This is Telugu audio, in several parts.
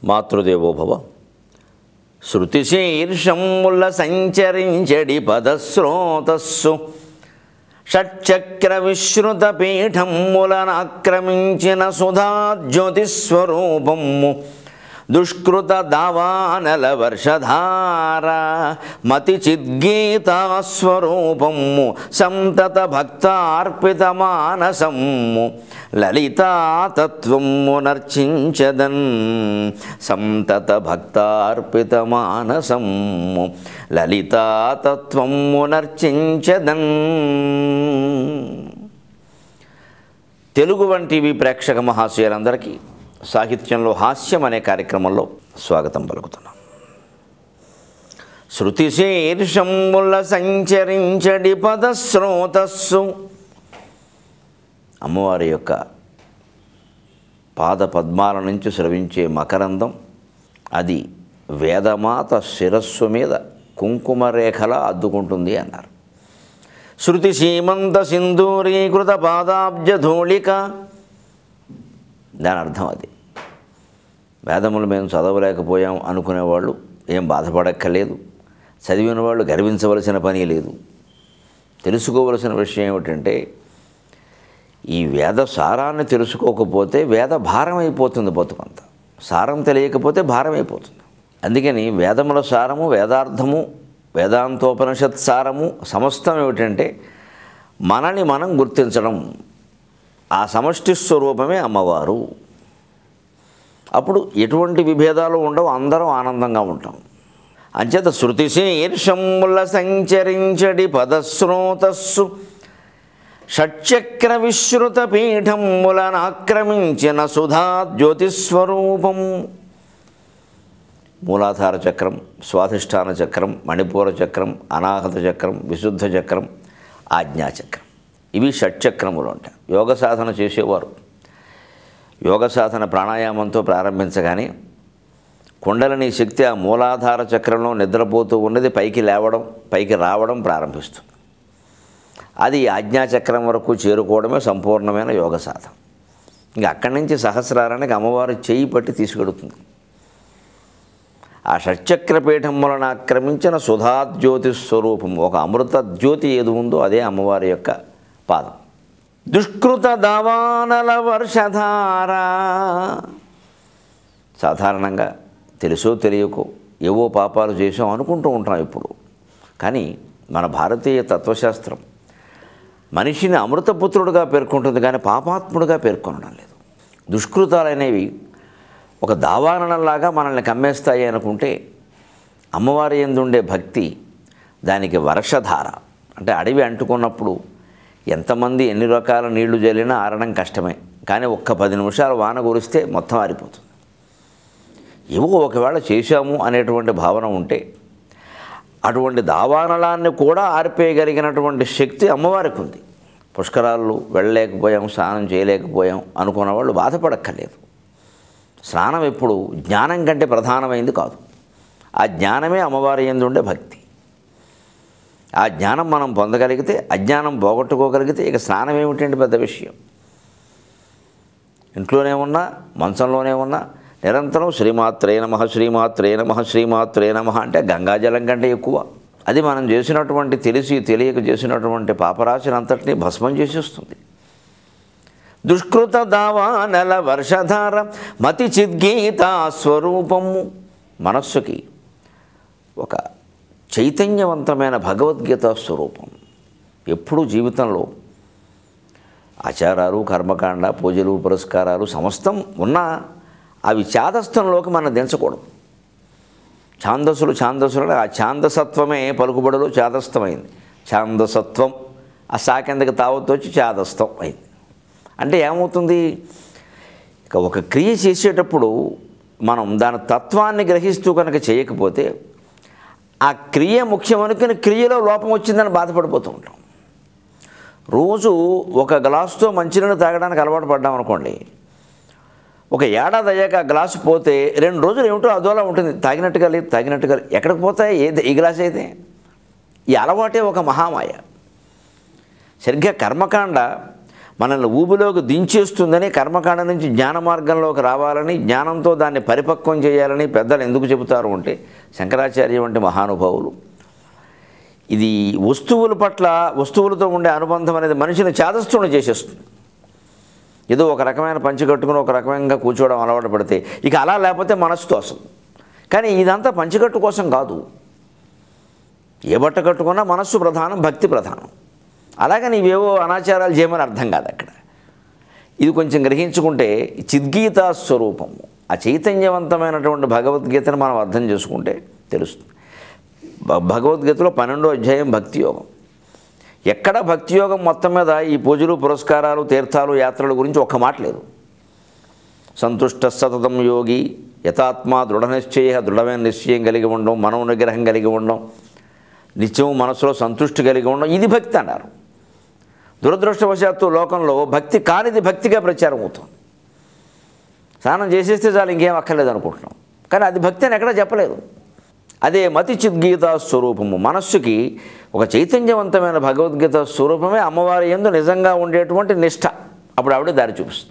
మాతృదేవోభవ శృతిశీర్షముల సంచరించడి పదస్రోతస్సు షట్చక్ర విశ్రుత పీఠములనాక్రమించిన సుధాజ్యోతిస్వరూపము దుష్కృత దావానల వర్షధార మతి చిద్గీతాస్వరూపము సంతత భక్తార్పిత మానసము లలితాతత్వము నర్చించదన్ సంతత భక్తార్పిత మానసము లలితాతత్వము నర్చించదన్ తెలుగు వన్ టీవీ ప్రేక్షక మహాశయులందరికీ సాహిత్యంలో హాస్యం అనే కార్యక్రమంలో స్వాగతం పలుకుతున్నాం శృతి శీర్షముల సంచరించడి పదస్రోతస్సు అమ్మవారి యొక్క పాద పద్మాల నుంచి స్రవించే మకరందం అది వేదమాత శిరస్సు మీద కుంకుమ రేఖలా అద్దుకుంటుంది అన్నారు శృతి సీమంత సింధూరీకృత పాదాబ్జ ధూళిక దాని అర్థం అది వేదములు మేము చదవలేకపోయాం అనుకునేవాళ్ళు ఏం బాధపడక్కర్లేదు చదివిన వాళ్ళు గర్వించవలసిన పని లేదు తెలుసుకోవలసిన విషయం ఏమిటంటే ఈ వేద సారాన్ని తెలుసుకోకపోతే వేద భారం అయిపోతుంది బతుకంత సారం తెలియకపోతే భారం అయిపోతుంది అందుకని వేదముల సారము వేదార్థము వేదాంతోపనిషత్ సారము సమస్తం ఏమిటంటే మనని మనం గుర్తించడం ఆ సమష్టి స్వరూపమే అమ్మవారు అప్పుడు ఎటువంటి విభేదాలు ఉండవు అందరం ఆనందంగా ఉంటాం అంచేత శృతి శీర్షముల సంచరించడి పదస్రోతస్సు షట్చక్ర విశ్రుత పీఠములను ఆక్రమించిన సుధా జ్యోతిస్వరూపం మూలాధార చక్రం స్వాధిష్టాన చక్రం మణిపూర చక్రం అనాహత చక్రం విశుద్ధ చక్రం ఆజ్ఞాచక్రం ఇవి షట్చక్రములు ఉంటాయి యోగ సాధన చేసేవారు యోగ సాధన ప్రాణాయామంతో ప్రారంభించగానే కుండలని శక్తి ఆ మూలాధార చక్రంలో నిద్రపోతూ ఉన్నది పైకి లేవడం పైకి రావడం ప్రారంభిస్తుంది అది ఆజ్ఞాచక్రం వరకు చేరుకోవడమే సంపూర్ణమైన యోగ సాధన ఇంకా అక్కడి నుంచి సహస్రారానికి అమ్మవారు చేయి పట్టి తీసుకెడుతుంది ఆ షట్చక్ర పీఠములను ఆక్రమించిన సుధాజ్యోతి స్వరూపం ఒక అమృత జ్యోతి ఏది ఉందో అదే అమ్మవారి యొక్క పాదం దుష్కృత దావానల వర్షధార సాధారణంగా తెలుసో తెలియకో ఏవో పాపాలు చేసాం అనుకుంటూ ఉంటాం ఇప్పుడు కానీ మన భారతీయ తత్వశాస్త్రం మనిషిని అమృతపుత్రుడుగా పేర్కొంటుంది కానీ పాపాత్ముడుగా పేర్కొనడం లేదు దుష్కృతాలనేవి ఒక దావానలంలాగా మనల్ని కమ్మేస్తాయి అనుకుంటే అమ్మవారి ఎందుండే భక్తి దానికి వర్షధార అంటే అడవి అంటుకున్నప్పుడు ఎంతమంది ఎన్ని రకాల నీళ్లు జల్లినా ఆరడం కష్టమే కానీ ఒక్క పది నిమిషాలు వాన కురిస్తే మొత్తం ఆరిపోతుంది ఏవో ఒకవేళ చేశాము అనేటువంటి భావన ఉంటే అటువంటి దావానలాన్ని కూడా ఆర్పేయగలిగినటువంటి శక్తి అమ్మవారికి ఉంది పుష్కరాలు వెళ్ళలేకపోయాం స్నానం చేయలేకపోయాం అనుకున్న వాళ్ళు బాధపడక్కర్లేదు స్నానం ఎప్పుడు జ్ఞానం కంటే ప్రధానమైంది కాదు ఆ జ్ఞానమే అమ్మవారి ఎందుండే భక్తి ఆ జ్ఞానం మనం పొందగలిగితే అజ్ఞానం పోగొట్టుకోగలిగితే ఇక స్నానం ఏమిటండి పెద్ద విషయం ఇంట్లోనే ఉన్నా మంచంలోనే ఉన్నా నిరంతరం శ్రీమాత్రే నమ శ్రీమాత్రే నమ శ్రీమాత్రే నమ అంటే గంగాజలం కంటే ఎక్కువ అది మనం చేసినటువంటి తెలిసి తెలియక చేసినటువంటి పాపరాశిని అంతటినీ భస్మం చేసేస్తుంది దుష్కృత దావానల వర్షధార మతి చిద్గీత స్వరూపము మనస్సుకి ఒక చైతన్యవంతమైన భగవద్గీత స్వరూపం ఎప్పుడూ జీవితంలో ఆచారాలు కర్మకాండ పూజలు పురస్కారాలు సమస్తం ఉన్నా అవి ఛాదస్థంలోకి మనం దించకూడదు ఛాందసులు ఛాందసులు ఆ ఛాందసత్వమే పలుకుబడిలో ఛాదస్థమైంది ఛాందసత్వం ఆ సాకెందుకు తావత్తు వచ్చి ఛాదస్థం అయింది అంటే ఏమవుతుంది ఇక ఒక క్రియ చేసేటప్పుడు మనం దాని తత్వాన్ని గ్రహిస్తూ కనుక చేయకపోతే ఆ క్రియ ముఖ్యమనుకుని క్రియలో లోపం వచ్చిందని బాధపడిపోతూ ఉంటాం రోజు ఒక గ్లాసుతో మంచినీళ్ళు తాగడానికి అలవాటు పడ్డాం అనుకోండి ఒక ఏడాది అయ్యాక ఆ గ్లాసు పోతే రెండు రోజులు ఏమిటో అదోలా ఉంటుంది తాగినట్టుగా లేదు తాగినట్టుగా లేదు. ఎక్కడికి పోతాయి ఏది ఈ గ్లాస్ అయితే ఈ అలవాటే ఒక మహామాయ సరిగ్గా కర్మకాండ మనల్ని ఊబిలోకి దించేస్తుందని కర్మకాండ నుంచి జ్ఞాన మార్గంలోకి రావాలని జ్ఞానంతో దాన్ని పరిపక్వం చేయాలని పెద్దలు ఎందుకు చెబుతారు అంటే శంకరాచార్య వంటి మహానుభావులు ఇది వస్తువుల పట్ల వస్తువులతో ఉండే అనుబంధం అనేది మనిషిని చేదస్తుని చేసేస్తుంది ఏదో ఒక రకమైన పంచి కట్టుకుని ఒక రకమైన కూర్చోవడం అలవాటు పడితే ఇక అలా లేకపోతే మనస్సుతో అసలు కానీ ఇదంతా పంచికట్టు కోసం కాదు ఏ బట్ట కట్టుకున్నా మనస్సు ప్రధానం భక్తి ప్రధానం అలాగే నీవేవో అనాచారాలు చేయమని అర్థం కాదు అక్కడ ఇది కొంచెం గ్రహించుకుంటే చిద్గీతా స్వరూపము ఆ చైతన్యవంతమైనటువంటి భగవద్గీతను మనం అర్థం చేసుకుంటే తెలుస్తుంది భ- భగవద్గీతలో పన్నెండో అధ్యాయం భక్తి యోగం ఎక్కడ భక్తి యోగం మొత్తం మీద ఈ పూజలు పురస్కారాలు తీర్థాలు యాత్రల గురించి ఒక్క మాట లేదు సంతుష్ట సతతం యోగి యథాత్మ దృఢ నిశ్చయ దృఢమైన నిశ్చయం కలిగి ఉండడం మనో నిగ్రహం కలిగి ఉండడం నిత్యం మనసులో సంతృష్టి కలిగి ఉండడం ఇది భక్తి అన్నారు దురదృష్టవశాత్తు లోకంలో భక్తి కానిది భక్తిగా ప్రచారం అవుతుంది స్నానం చేసేస్తే చాలు ఇంకేం అక్కర్లేదు అనుకుంటున్నాం కానీ అది భక్తి అని ఎక్కడా చెప్పలేదు అదే మతి చిద్గీత స్వరూపము మనస్సుకి ఒక చైతన్యవంతమైన భగవద్గీత స్వరూపమే అమ్మవారి ఎందు నిజంగా ఉండేటువంటి నిష్ఠ అప్పుడు ఆవిడ దారి చూపిస్తుంది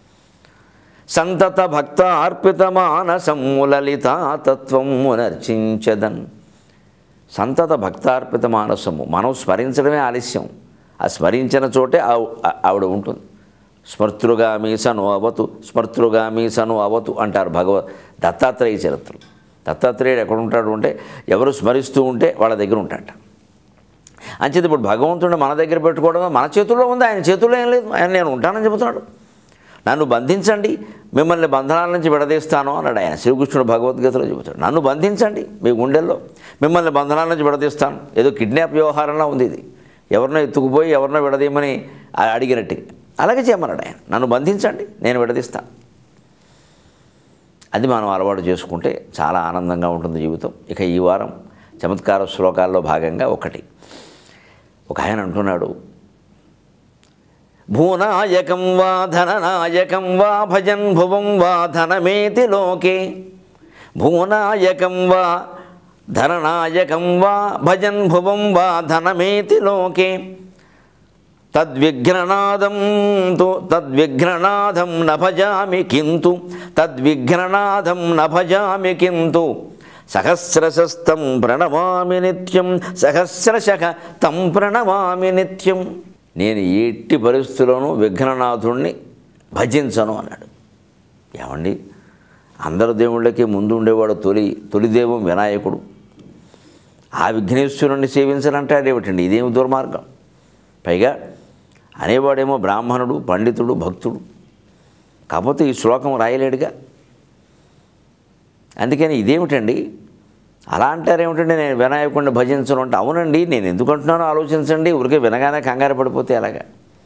సంతత భక్త అర్పిత మానసములలిత తత్వము నర్చించదన్ సంతత భక్తార్పిత మానసము మనం స్మరించడమే ఆలస్యం ఆ స్మరించిన చోటే ఆవ్- ఆ- ఆవిడ ఉంటుంది స్మర్తృగామి సను అవతు స్మర్తృగామి సను అవతు అంటారు భగవ దత్తాత్రేయ చరిత్రలు దత్తాత్రేయుడు ఎక్కడ ఉంటాడు అంటే ఎవరు స్మరిస్తూ ఉంటే వాళ్ళ దగ్గర ఉంటాడట అంచేది ఇప్పుడు భగవంతుడు మన దగ్గర పెట్టుకోవడం మన చేతుల్లో ఉంది ఆయన చేతుల్లో ఏం లేదు ఆయన నేను ఉంటానని చెబుతున్నాడు నన్ను బంధించండి మిమ్మల్ని బంధనాల నుంచి విడదీస్తాను అన్నాడు ఆయన శ్రీకృష్ణుడు భగవద్గీతలో చెబుతాడు నన్ను బంధించండి మీ గుండెల్లో మిమ్మల్ని బంధనాల నుంచి విడదీస్తాను ఏదో కిడ్నాప్ వ్యవహారంలో ఉంది ఇది ఎవరినో ఎత్తుకుపోయి ఎవరినో విడదీయమని ఆ- అడిగినట్టుగా అలాగే చేయమన్నాడు ఆయన నన్ను బంధించండి నేను విడదీస్తాను అది మనం అలవాటు చేసుకుంటే చాలా ఆనందంగా ఉంటుంది జీవితం ఇక ఈ వారం చమత్కార శ్లోకాల్లో భాగంగా ఒకటి ఒక ఆయన అంటున్నాడు భూనాయకం వా ధననాయకం వా భజన్ భువం వా ధనమేతి లోకే భూనాయకం వా ధననాయకం వా భజన్ భువం వా ధనమేతి లోకే తద్విఘ్ననాదం తు తద్విఘ్ననాదం న భజామి కింతు తద్విఘ్ననాదం న భజామి కింతు సహస్రశస్తం ప్రణమామి నిత్యం సహస్రశః తం ప్రణమామి నిత్యం నేను ఎట్టి పరిస్థితుల్లోనూ విఘ్ననాథుణ్ణి భజించను అన్నాడు ఏమండి అందరు దేవుళ్ళకి ముందు ఉండేవాడు తొలి తొలి దైవం వినాయకుడు ఆ విఘ్నేశ్వరుణ్ణి సేవించనంటాడేమిటండి ఇదేమి దుర్మార్గం పైగా అనేవాడేమో బ్రాహ్మణుడు పండితుడు భక్తుడు కాకపోతే ఈ శ్లోకం రాయలేడుగా అందుకని ఇదేమిటండి అలా అంటారేమిటండి నేను వినాయకుడిని భజించను అంటే అవునండి నేను ఎందుకు అంటున్నానో ఆలోచించండి ఊరికే వినగానే కంగారు పడిపోతే ఎలాగా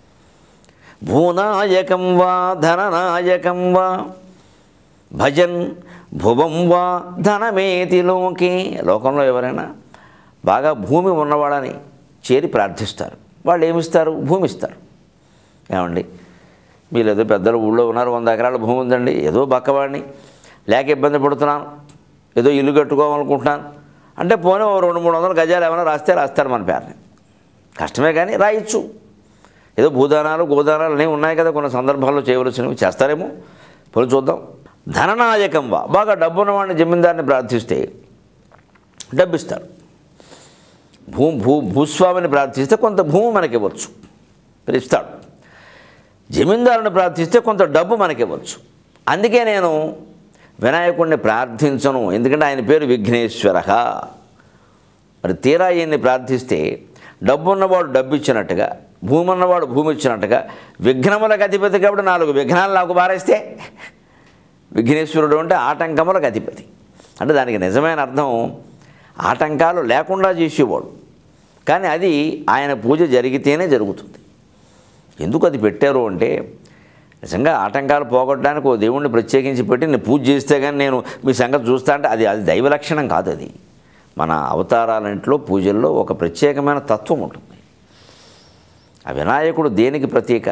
భూనాయకం వా ధననాయకం వా భజన్ భువం వా ధనమేతి లోకే లోకంలో ఎవరైనా బాగా భూమి ఉన్నవాడని చేరి ప్రార్థిస్తారు వాళ్ళు ఏమిస్తారు భూమి ఇస్తారు ఏమండి మీరు ఏదో పెద్దలు ఊళ్ళో ఉన్నారు వంద ఎకరాల భూమి ఉందండి ఏదో బక్కవాడిని లేక ఇబ్బంది పడుతున్నాను ఏదో ఇల్లు కట్టుకోవాలనుకుంటున్నాను అంటే పోనీ ఓ రెండు మూడు వందల గజాలు ఏమైనా రాస్తే రాస్తారు మన పేరుని కష్టమే కానీ రాయొచ్చు ఏదో భూదానాలు గోదానాలు అనేవి ఉన్నాయి కదా కొన్ని సందర్భాల్లో చేయవలసినవి చేస్తారేమో పోనీ చూద్దాం ధననాయకం వా బాగా డబ్బున్నవాడిని జమీందారిని ప్రార్థిస్తే డబ్బిస్తారు భూ భూ భూస్వామిని ప్రార్థిస్తే కొంత భూమి మనకి ఇవ్వచ్చు మరి ఇస్తాడు జమీందారుని ప్రార్థిస్తే కొంత డబ్బు మనకి ఇవ్వచ్చు అందుకే నేను వినాయకుడిని ప్రార్థించను ఎందుకంటే ఆయన పేరు విఘ్నేశ్వర మరి తీరా ఈయన్ని ప్రార్థిస్తే డబ్బు ఉన్నవాడు డబ్బు ఇచ్చినట్టుగా భూమి ఉన్నవాడు భూమి ఇచ్చినట్టుగా విఘ్నములకు అధిపతి కాబట్టి నాలుగు విఘ్నాలు నాకు బారేస్తే విఘ్నేశ్వరుడు అంటే ఆటంకములకు అధిపతి అంటే దానికి నిజమైన అర్థం ఆటంకాలు లేకుండా చేసేవాడు కానీ అది ఆయన పూజ జరిగితేనే జరుగుతుంది ఎందుకు అది పెట్టారు అంటే నిజంగా ఆటంకాలు పోగొట్టడానికి ఓ దేవుణ్ణి ప్రత్యేకించి పెట్టి నేను పూజ చేస్తే కానీ నేను మీ సంగతి చూస్తా అంటే అది అది దైవ లక్షణం కాదు అది మన అవతారాలంట్లో పూజల్లో ఒక ప్రత్యేకమైన తత్వం ఉంటుంది ఆ వినాయకుడు దేనికి ప్రతీక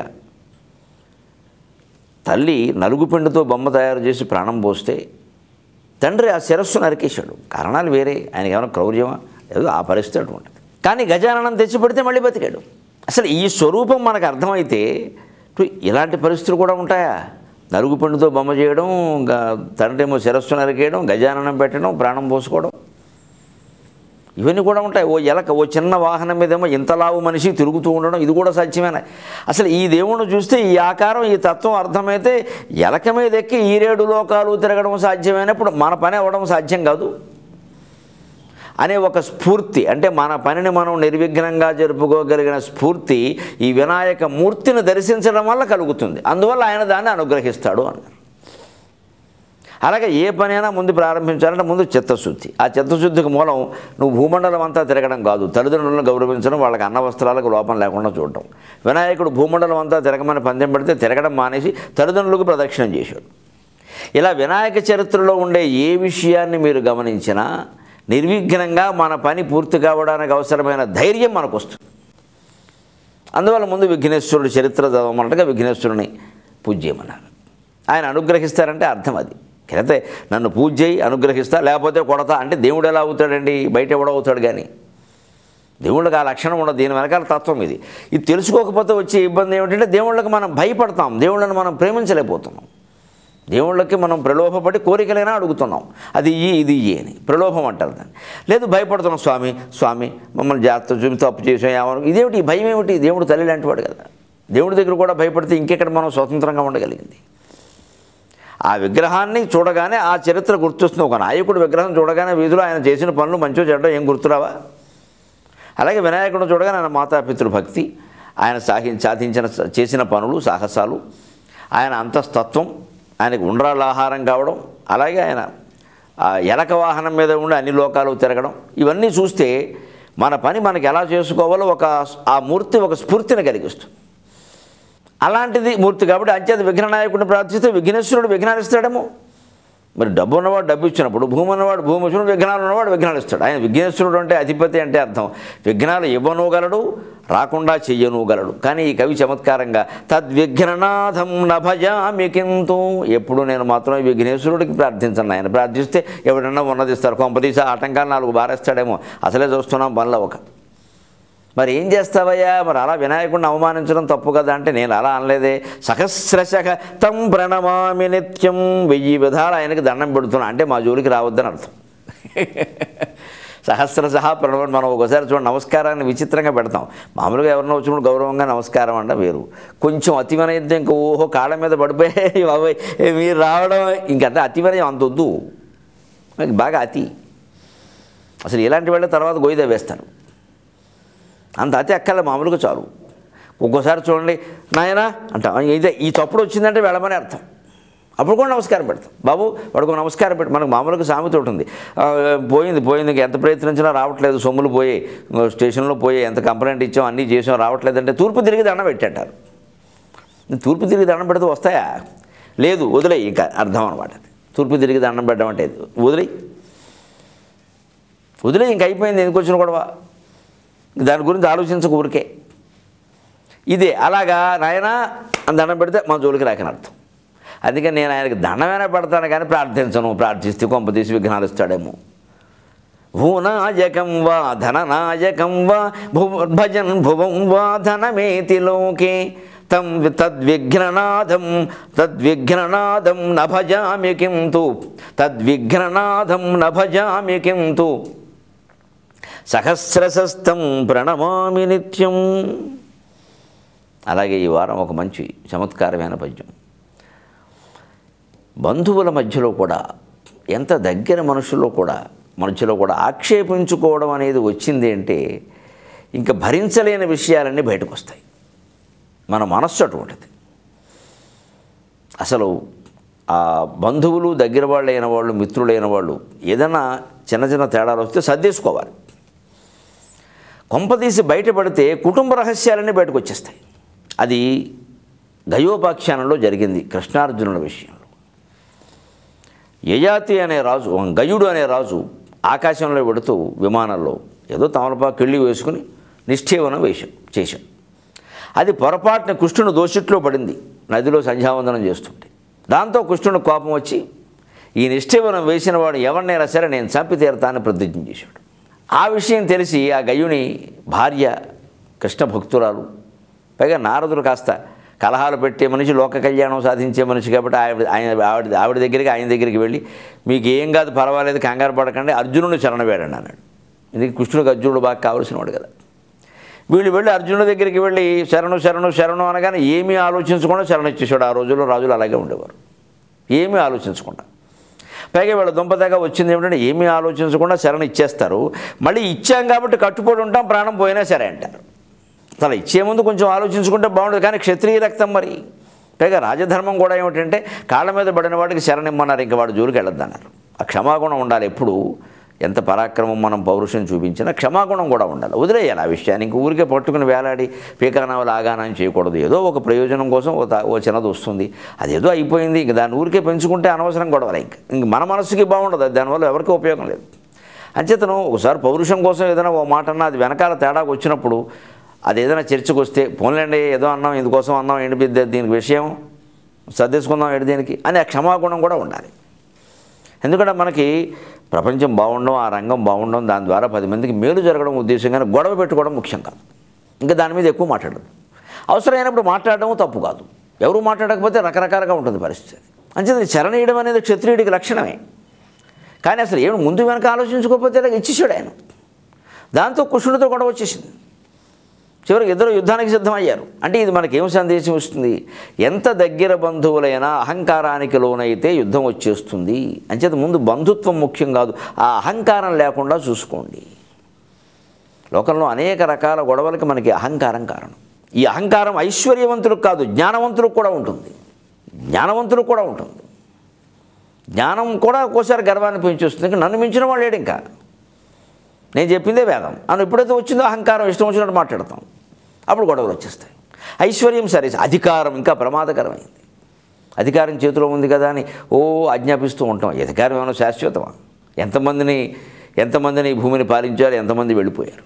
తల్లి నలుగు పిండితో బొమ్మ తయారు చేసి ప్రాణం పోస్తే తండ్రి ఆ శిరస్సు నరికేశాడు కారణాలు వేరే ఆయనకి ఏమైనా క్రౌర్యమా ఏదో ఆ పరిస్థితి అటువంటిది కానీ గజాననం తెచ్చి పెడితే మళ్ళీ బతికాడు అసలు ఈ స్వరూపం మనకు అర్థమైతే టు ఇలాంటి పరిస్థితులు కూడా ఉంటాయా నలుగు పండుతో బొమ్మ చేయడం గ- తండ్రేమో శిరస్సు నరికేయడం గజాననం పెట్టడం ప్రాణం పోసుకోవడం ఇవన్నీ కూడా ఉంటాయి ఓ ఎలక ఓ చిన్న వాహనం మీదేమో ఇంతలావు మనిషి తిరుగుతూ ఉండడం ఇది కూడా సాధ్యమేనా అసలు ఈ దేవుణ్ణి చూస్తే ఈ ఆకారం ఈ తత్వం అర్థమైతే ఎలక మీద ఎక్కి ఈ రేడు లోకాలు తిరగడం సాధ్యమైనప్పుడు మన పని అవ్వడం సాధ్యం కాదు అనే ఒక స్ఫూర్తి అంటే మన పనిని మనం నిర్విఘ్నంగా జరుపుకోగలిగిన స్ఫూర్తి ఈ వినాయక మూర్తిని దర్శించడం వల్ల కలుగుతుంది అందువల్ల ఆయన దాన్ని అనుగ్రహిస్తాడు అన్నారు అలాగే ఏ పనైనా ముందు ప్రారంభించాలంటే ముందు చిత్తశుద్ధి ఆ చిత్తశుద్ధికి మూలం నువ్వు భూమండలం అంతా తిరగడం కాదు తల్లిదండ్రులను గౌరవించడం వాళ్ళకి అన్న వస్త్రాలకు లోపం లేకుండా చూడటం వినాయకుడు భూమండలం అంతా తిరగమని పందెం పెడితే తిరగడం మానేసి తల్లిదండ్రులకు ప్రదక్షిణం చేశాడు ఇలా వినాయక చరిత్రలో ఉండే ఏ విషయాన్ని మీరు గమనించినా నిర్విఘ్నంగా మన పని పూర్తి కావడానికి అవసరమైన ధైర్యం మనకు వస్తుంది అందువల్ల ముందు విఘ్నేశ్వరుడు చరిత్ర చదవమన్నట్టుగా విఘ్నేశ్వరుని పూజ చేయమన్నారు ఆయన అనుగ్రహిస్తారంటే అర్థం అది అయితే నన్ను పూజ చేయి అనుగ్రహిస్తా లేకపోతే కొడతా అంటే దేవుడు ఎలా అవుతాడండి బయట ఎవడో అవుతాడు కానీ దేవుళ్ళకి ఆ లక్షణం ఉండదు దీని వెనకాల తత్వం ఇది ఇది తెలుసుకోకపోతే వచ్చే ఇబ్బంది ఏమిటంటే దేవుళ్ళకి మనం భయపడతాం దేవుళ్ళని మనం ప్రేమించలేకపోతున్నాం దేవుళ్ళకి మనం ప్రలోభపడి కోరికలైనా అడుగుతున్నాం అది ఈ ఇది ఈ అని ప్రలోభం అంటారు దాన్ని లేదు భయపడుతున్నాం స్వామి స్వామి మమ్మల్ని జాగ్రత్త చూపి తప్పు చేసాం ఏమను ఇదేమిటి ఈ భయం ఏమిటి దేవుడు తల్లి లాంటి వాడు కదా దేవుడి దగ్గర కూడా భయపడితే ఇంకెక్కడ మనం స్వతంత్రంగా ఉండగలిగింది ఆ విగ్రహాన్ని చూడగానే ఆ చరిత్ర గుర్తొస్తుంది ఒక నాయకుడు విగ్రహం చూడగానే వీధిలో ఆయన చేసిన పనులు మంచిగా చెడ్డ ఏం గుర్తురావా అలాగే వినాయకుడు చూడగానే ఆయన మాతాపితృ భక్తి ఆయన సాహి సాధించిన చేసిన పనులు సాహసాలు ఆయన అంతస్తత్వం ఆయనకు ఉండ్రాళ్ళ ఆహారం కావడం అలాగే ఆయన ఆ ఎలక వాహనం మీద ఉండి అన్ని లోకాలు తిరగడం ఇవన్నీ చూస్తే మన పని మనకి ఎలా చేసుకోవాలో ఒక ఆ మూర్తి ఒక స్ఫూర్తిని కలిగిస్తుంది అలాంటిది మూర్తి కాబట్టి అంచేత విఘ్ననాయకుడిని ప్రార్థిస్తే విఘ్నేశ్వరుడు విఘ్నాలు ఇస్తాడేమో మరి డబ్బు ఉన్నవాడు డబ్బు ఇచ్చినప్పుడు భూమి ఉన్నవాడు భూమి ఇచ్చినప్పుడు విఘ్నాలు ఉన్నవాడు విఘ్నాలు ఇస్తాడు ఆయన విఘ్నేశ్వరుడు అంటే అధిపతి అంటే అర్థం విఘ్నాలు ఇవ్వనుగలడు రాకుండా చెయ్యనుగలడు కానీ ఈ కవి చమత్కారంగా తద్విఘ్ననాథం నభజామి కింతు ఎప్పుడు నేను మాత్రం ఈ విఘ్నేశ్వరుడికి ప్రార్థించను ఆయన ప్రార్థిస్తే ఎవడన్నా ఉన్నదిస్తారు కొంపదీసి ఆటంకాలు నాలుగు బారేస్తాడేమో అసలే చూస్తున్నాం పనులు ఒక మరి ఏం చేస్తావయ్యా మరి అలా వినాయకుడిని అవమానించడం తప్పు కదా అంటే నేను అలా అనలేదే సహస్రశక తం ప్రణమామి నిత్యం వెయ్యి విధాలు ఆయనకి దండం పెడుతున్నా అంటే మా జోలికి రావద్దని అర్థం సహస్రశ ప్రణవం మనం ఒకసారి చూడండి నమస్కారాన్ని విచిత్రంగా పెడతాం మామూలుగా ఎవరినో వచ్చినప్పుడు గౌరవంగా నమస్కారం అంటే వేరు కొంచెం అతి వినయం ఇంకా ఓహో కాళ్ళ మీద పడిపోయి బాబాయ్ మీరు రావడం ఇంకంటే అతి వినయం అంత వద్దు నాకు బాగా అతి అసలు ఇలాంటి వాళ్ళ తర్వాత గొయ్యిదా వేస్తారు అంత అతి అక్కల మామూలుగా చాలు ఒక్కోసారి చూడండి నాయనా అంట ఇదే ఈ తప్పుడు వచ్చిందంటే వెళ్ళమని అర్థం అప్పుడు కూడా నమస్కారం పెడతాం బాబు వాడికి నమస్కారం పెట్టి మనకు మామూలుగా సామెత ఉంటుంది ఆ, పోయింది పోయింది ఇంక ఎంత ప్రయత్నించినా రావట్లేదు సొమ్ములు పోయి స్టేషన్లో పోయి ఎంత కంప్లైంట్ ఇచ్చాం అన్నీ చేసాం రావట్లేదు అంటే తూర్పు తిరిగి దండం పెట్టంటారు తూర్పు తిరిగి దండం పెడితే వస్తాయా లేదు వదిలేయి ఇక అర్థం అనమాట తూర్పు తిరిగి దండం పెట్టడం అంటే ఇది. వదిలేయి వదిలే ఇంక అయిపోయింది ఎందుకు వచ్చిన గొడవ దాని గురించి ఆలోచించక ఊరికే ఇదే అలాగా నాయన అని దండం పెడితే మన జోలికి రాకని అర్థం అందుకని నేను ఆయనకి దండమైనా పెడతాను కానీ ప్రార్థించను ప్రార్థిస్తే కొంప తీసి విఘ్నాలు ఇస్తాడేమో భూనాయకం వా ధననాయకం వా భువ భజన్ భువం వా ధనమేతి లోకే తం వి- తద్విఘ్ననాథం తద్విఘ్ననాథం న భజామి కిం తు తద్విఘ్ననాథం న భజామి కిం తు సహస్రశస్తం ప్రణమామి నిత్యం అలాగే ఈ వారం ఒక మంచి చమత్కారమైన పద్యం బంధువుల మధ్యలో కూడా ఎంత దగ్గర మనుషుల్లో కూడా మధ్యలో కూడా ఆక్షేపించుకోవడం అనేది వచ్చింది అంటే ఇంకా భరించలేని విషయాలన్నీ బయటకు వస్తాయి మన మనస్సు అటువంటిది అసలు ఆ బంధువులు దగ్గర వాళ్ళు అయిన వాళ్ళు మిత్రులైన వాళ్ళు ఏదైనా చిన్న చిన్న తేడాలు వస్తే సర్దేసుకోవాలి కొంపదీసి బయటపడితే కుటుంబ రహస్యాలన్నీ బయటకు వచ్చేస్తాయి అది గయోపాఖ్యానంలో జరిగింది కృష్ణార్జునుల విషయంలో యయాతి అనే రాజు గయుడు అనే రాజు ఆకాశంలో పెడుతూ విమానంలో ఏదో తమలపాకు కిళ్ళి వేసుకుని నిష్ఠేవనం వేశాం చేశాం అది పొరపాటున కృష్ణుడు దోషిట్లో పడింది నదిలో సంధ్యావందనం చేస్తుంటే దాంతో కృష్ణుడు కోపం వచ్చి ఈ నిష్ఠేవనం వేసిన వాడు ఎవరినైనా సరే నేను చంపి తీరతానని ప్రతిజ్ఞ చేశాడు ఆ విషయం తెలిసి ఆ గయుని భార్య కృష్ణ భక్తురాలు పైగా నారదుడు కాస్త కలహాలు పెట్టే మనిషి లోక కళ్యాణం సాధించే మనిషి కాబట్టి ఆవిడ ఆయన ఆవిడ ఆవిడ దగ్గరికి ఆయన దగ్గరికి వెళ్ళి మీకు ఏం కాదు పర్వాలేదు కంగారు పడకండి అర్జునుడిని శరణ వేడండి అన్నాడు ఇది కృష్ణుడికి అర్జునుడు బాగా కావలసిన వాడు కదా వీళ్ళు వెళ్ళి అర్జునుడి దగ్గరికి వెళ్ళి శరణు శరణు శరణు అనగానే ఏమీ ఆలోచించకుండా శరణ ఇచ్చేసాడు ఆ రోజుల్లో రాజులు అలాగే ఉండేవారు ఏమీ ఆలోచించకుండా పైగా వీళ్ళ దుంపదాకా వచ్చింది ఏమిటంటే ఏమీ ఆలోచించకుండా శరణ ఇచ్చేస్తారు మళ్ళీ ఇచ్చాం కాబట్టి కట్టుబడి ఉంటాం ప్రాణం పోయినా సరే అంటారు అసలు ఇచ్చే ముందు కొంచెం ఆలోచించుకుంటే బాగుంటుంది కానీ క్షత్రియ రక్తం మరి పైగా రాజధర్మం కూడా ఏమిటంటే కాళ్ళ మీద పడిన వాడికి శరణిమ్మన్నారు ఇంకా వాడు జోలికి వెళ్ళొద్దన్నారు ఆ క్షమాగుణం ఉండాలి ఎప్పుడు ఎంత పరాక్రమం మనం పౌరుషం చూపించినా క్షమాగుణం కూడా ఉండాలి వదిలేయాలి ఆ విషయాన్ని ఇంక ఊరికే పట్టుకుని వేలాడి పీకానాలు ఆగానం చేయకూడదు ఏదో ఒక ప్రయోజనం కోసం ఓ తా- ఓ చిన్నది వస్తుంది అదేదో అయిపోయింది ఇంక దాన్ని ఊరికే పెంచుకుంటే అనవసరం గొడవలే ఇంక ఇంక మన మనసుకి బాగుండదు అది దానివల్ల ఎవరికీ ఉపయోగం లేదు అంచేతను ఒకసారి పౌరుషం కోసం ఏదైనా ఓ మాట అన్నా అది వెనకాల తేడాకు వచ్చినప్పుడు అది ఏదైనా చర్చకు వస్తే పోన్లేండి ఏదో అన్నాం ఇందుకోసం అన్నాం ఏంటి బిడ్డ దీనికి విషయం సర్దేసుకుందాం ఏంటి దీనికి అని ఆ క్షమాగుణం కూడా ఉండాలి ఎందుకంటే మనకి ప్రపంచం బాగుండడం ఆ రంగం బాగుండడం దాని ద్వారా పది మందికి మేలు జరగడం ఉద్దేశంగానే గొడవ పెట్టుకోవడం ముఖ్యం కాదు ఇంకా దాని మీద ఎక్కువ మాట్లాడదు అవసరమైనప్పుడు మాట్లాడడం తప్పు కాదు ఎవరు మాట్లాడకపోతే రకరకాలుగా ఉంటుంది పరిస్థితి అంచేది చరణీయడం అనేది క్షత్రియుడికి లక్షణమే కానీ అసలు ఏమి ముందు వెనక ఆలోచించుకోకపోతే ఇలాగ ఇచ్చేసాడు ఆయన దాంతో కృష్ణుడితో గొడవ వచ్చేసింది చివరికి ఇద్దరు యుద్ధానికి సిద్ధమయ్యారు అంటే ఇది మనకేం సందేశం ఇస్తుంది ఎంత దగ్గర బంధువులైనా అహంకారానికి లోనైతే యుద్ధం వచ్చేస్తుంది అంచేత ముందు బంధుత్వం ముఖ్యం కాదు ఆ అహంకారం లేకుండా చూసుకోండి లోకంలో అనేక రకాల గొడవలకి మనకి అహంకారం కారణం ఈ అహంకారం ఐశ్వర్యవంతులకు కాదు జ్ఞానవంతులకు కూడా ఉంటుంది జ్ఞానవంతులకు కూడా ఉంటుంది జ్ఞానం కూడా ఒక్కోసారి గర్వాన్ని పెంచేస్తుంది ఇంకా నన్ను మించిన వాళ్ళు లేడు ఇంకా నేను చెప్పిందే వేదం అని ఎప్పుడైతే వచ్చిందో అహంకారం ఇష్టం వచ్చినట్టు మాట్లాడతాం అప్పుడు గొడవలు వచ్చేస్తాయి ఐశ్వర్యం సరే అధికారం ఇంకా ప్రమాదకరమైంది అధికారం చేతిలో ఉంది కదా అని ఓ ఆజ్ఞాపిస్తూ ఉంటాం ఈ అధికారం ఏమైనా శాశ్వతమా ఎంతమందిని ఎంతమందిని ఈ భూమిని పాలించారు ఎంతమంది వెళ్ళిపోయారు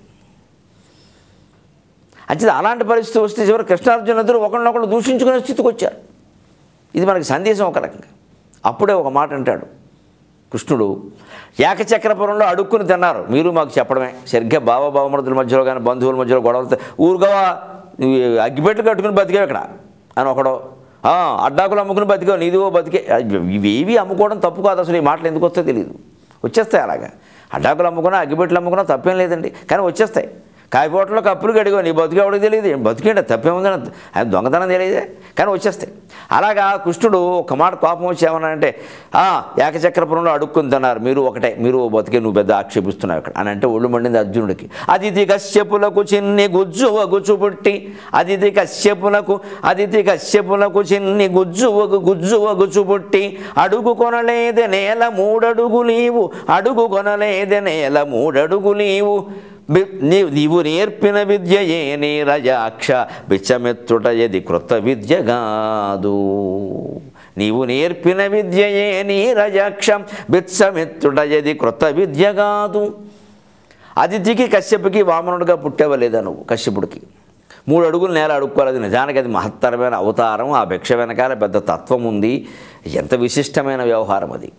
అంచేది అలాంటి పరిస్థితి వస్తే చివరి కృష్ణార్జున ఇద్దరు ఒకరినొకరు దూషించుకునే స్థితికి వచ్చారు ఇది మనకి సందేశం ఒక రకంగా అప్పుడే ఒక మాట అంటాడు కృష్ణుడు ఏకచక్రపురంలో అడుక్కుని తిన్నారు మీరు మాకు చెప్పడమే సరిగ్గా బావ బావమరుదుల మధ్యలో కానీ బంధువుల మధ్యలో గొడవలతో ఊరుగవా నువ్వు అగ్గిపెట్లు కట్టుకుని బతికావు ఇక్కడ అని ఒకడో "ఆ, అడ్డాకులు అమ్ముకుని బతికావు నీదివో బతికే ఇవేవి అమ్ముకోవడం తప్పు కాదు అసలు ఈ మాటలు ఎందుకు వస్తాయో తెలియదు వచ్చేస్తాయి అలాగా అడ్డాకులు అమ్ముకున్నా అగ్గిపెట్లు అమ్ముకున్నా తప్పేం లేదండి కానీ వచ్చేస్తాయి కాయపోట్లో కప్పులు కడిగో నీ బతుకు ఎవడికి తెలియదు ఏం బతికేంటి తప్పేముందని ఆయన దొంగతనం తెలియదే కానీ వచ్చేస్తాయి అలాగా కృష్ణుడు ఒక మాట కోపం వచ్చి ఏమన్నాడంటే "ఆ, ఏకచక్రపురంలో అడుక్కుని తిన్నారు మీరు ఒకటే మీరు ఓ బతికే నువ్వు పెద్ద ఆక్షేపిస్తున్నావు ఇక్కడ అని అంటే ఒళ్ళు మండింది అర్జునుడికి అదితి కశ్యపులకు చిన్ని గుజ్జు వగుచు పుట్టి అదితి కశ్యపులకు అదితి కశ్యపులకు చిన్ని గుజ్జు వగు గుజ్జు వగుచు పుట్టి అడుగు కొనలేదే నేల మూడడుగు నీవు అడుగు కొనలేదే నేల మూడడుగు నీవు బి- నీ- నీవు నేర్పిన విద్య ఏ నీరజాక్ష బిచ్చమెత్తుట ఎది క్రొత్త విద్య కాదు నీవు నేర్పిన విద్య ఏ నీరజాక్ష బిచ్చమెత్తుట ఎది క్రొత్త విద్య కాదు అదితికి కశ్యపుకి వామనుడిగా పుట్టేవలేదా నువ్వు కశ్యపుడికి మూడు అడుగులు నేల అడుక్కోలేదు నిజానికి అది మహత్తరమైన అవతారం ఆ భిక్ష వెనకాల పెద్ద తత్వం ఉంది ఎంత విశిష్టమైన వ్యవహారం అది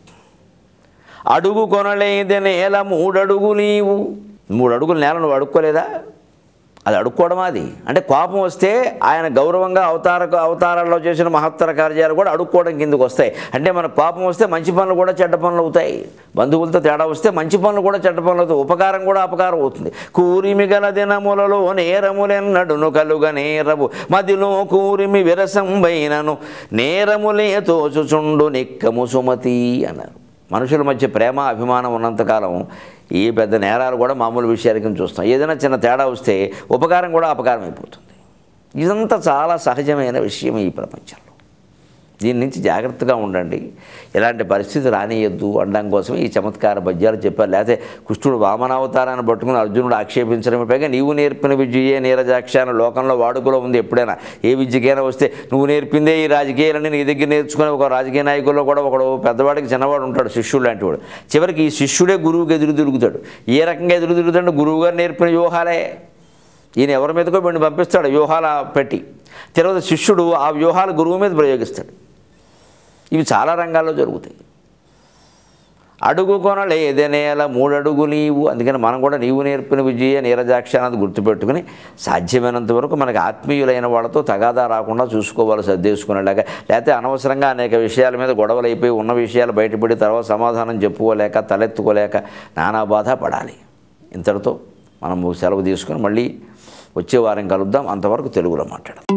అడుగు కొనలేదే నేల మూడడుగు నీవు మూడు అడుగుల నేల నువ్వు అడుక్కోలేదా అది అడుక్కోవడం అది అంటే కోపం వస్తే ఆయన గౌరవంగా అవతార అవతారాల్లో చేసిన మహత్తర కార్యాలు కూడా అడుక్కోవడం కిందకు వస్తాయి అంటే మన కోపం వస్తే మంచి పనులు కూడా చెడ్డ పనులు అవుతాయి బంధువులతో తేడా వస్తే మంచి పనులు కూడా చెడ్డ పనులు అవుతాయి ఉపకారం కూడా అపకారం అవుతుంది కూరిమి గల దినములలో నేరములెన్నడును కలుగ నేరము మదిలో కూరిమి విరసంబైనను నేరములే తోచుచుండు నిక్కము సుమతి అన్నారు మనుషుల మధ్య ప్రేమ అభిమానం ఉన్నంతకాలం ఈ పెద్ద నేరాలు కూడా మామూలు విషయాల కింద చూస్తాం ఏదైనా చిన్న తేడా వస్తే ఉపకారం కూడా అపకారం అయిపోతుంది ఇదంతా చాలా సహజమైన విషయం ఈ ప్రపంచంలో దీని నుంచి జాగ్రత్తగా ఉండండి ఇలాంటి పరిస్థితి రానియద్దు అనడం కోసం ఈ చమత్కార పద్యాలు చెప్పారు లేకపోతే కృష్ణుడు వామనావతారాన్ని పట్టుకుని అర్జునుడు ఆక్షేపించడమే పైగా నీవు నేర్పిన విద్యయే నీరజాక్ష అని లోకంలో వాడుకలో ఉంది ఎప్పుడైనా ఏ విద్యకైనా వస్తే నువ్వు నేర్పిందే ఈ రాజకీయాలని నీ దగ్గర నేర్చుకుని ఒక రాజకీయ నాయకుల్లో కూడా ఒకడు పెద్దవాడికి చిన్నవాడు ఉంటాడు శిష్యుడు లాంటి వాడు చివరికి ఈ శిష్యుడే గురువుకి ఎదురు తిరుగుతాడు ఏ రకంగా ఎదురు తిరుగుతాడు గురువు గారు నేర్పిన వ్యూహాలే ఈయన ఎవరి మీదకో వీడిని పంపిస్తాడు వ్యూహాల పెట్టి తర్వాత శిష్యుడు ఆ వ్యూహాలు గురువు మీద ప్రయోగిస్తాడు ఇవి చాలా రంగాల్లో జరుగుతాయి అడుగు కొనలేదనేల మూడడుగు నీవు అందుకని మనం కూడా నీవు నేర్పిన విజయ నీరజాక్ష అన్నది గుర్తుపెట్టుకుని సాధ్యమైనంత వరకు మనకి ఆత్మీయులైన వాళ్ళతో తగాదా రాకుండా చూసుకోవాలి సర్దేసుకునేలాగా లేకపోతే అనవసరంగా అనేక విషయాల మీద గొడవలు అయిపోయి ఉన్న విషయాలు బయటపడి తర్వాత సమాధానం చెప్పుకోలేక తలెత్తుకోలేక నానా బాధ పడాలి ఇంతటితో మనం సెలవు తీసుకుని మళ్ళీ వచ్చే వారం కలుద్దాం అంతవరకు తెలుగులో మాట్లాడదాం